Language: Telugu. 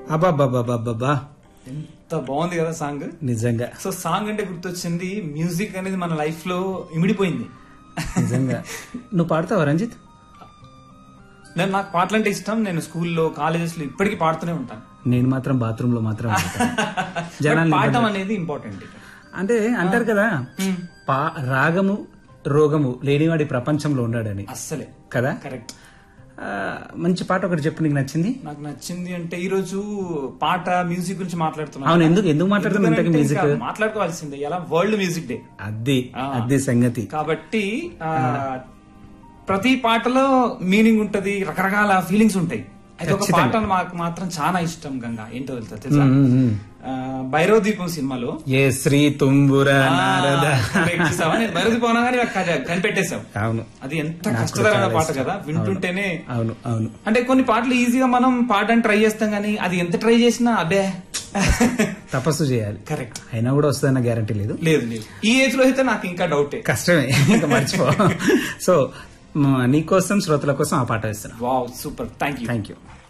అబ్బాబ్బాబ్బాబ్బా ఎంత బాగుంది కదా సాంగ్ నిజంగా సో సాంగ్ అంటే గుర్తొచ్చింది మ్యూజిక్ అనేది మన లైఫ్ లో ఇమిడిపోయింది నిజంగా నువ్వు పాడతావా రంజిత్ నేను నాకు పాటలు అంటే ఇష్టం నేను స్కూల్లో కాలేజెస్ లో ఇప్పటికీ పాడుతూనే ఉంటాను నేను మాత్రం బాత్రూమ్ లో మాత్రం పాడతాను. But జనాల్ని పాడటం అనేది ఇంపార్టెంట్ అంటే అంటారు కదా పా రాగము రోగము లేనివాడి ప్రపంచంలో ఉన్నాడని అస్సలే కదా కరెక్ట్ ఆ, మంచి పాట ఒకటి చెప్పు నీకు నచ్చింది నాకు నచ్చింది అంటే ఈ రోజు పాట మ్యూజిక్ గురించి మాట్లాడుతున్నాం అవును, ఎందుకు- ఎందుకు మాట్లాడుతున్నాం ఇంతకీ ఎందుకంటే music? ఇంకా మాట్లాడుకోవాల్సిందే ఎలా వరల్డ్ మ్యూజిక్ డే అద్ది ఆ. అద్ది సంగతి కాబట్టి ఆ, ప్రతి పాటలో మీనింగ్ ఉంటది రకరకాల ఫీలింగ్స్ ఉంటాయి అయితే ఒక పాట మాకు మాత్రం చాలా ఇష్టం గంగా ఏంటో తెలుసా తెలుసా ఉమ్, ఉమ్. ఆ, భైరవ దీపం సినిమాలో ఏ శ్రీ తుంబుర ఆ, నారద correct చూసావా? నేను భైరవ దీపం అనగానే నాకు కని- కనిపెట్టేశాం అవును అది ఎంత నాకు కష్టతరమైన చాలా పాట ఇష్టం. కదా వింటుంటేనే అవును అవును అంటే కొన్ని పాటలు ఈజీగా మనం పాడడానికి ట్రై చేస్తాం కానీ అది ఎంత ట్రై చేసినా అబ్బే తపస్సు చేయాలి కరెక్ట్ అయినా కూడా వస్తుందన్న గ్యారంటీ లేదు లేదు లేదు ఈ ఏజ్ లో అయితే నాకు ఇంకా డౌటే కష్టమే ఇంకా మర్చిపో సో నీ కోసం శ్రోతల కోసం ఆ పాట వేస్తున్నా wow super thank you thank you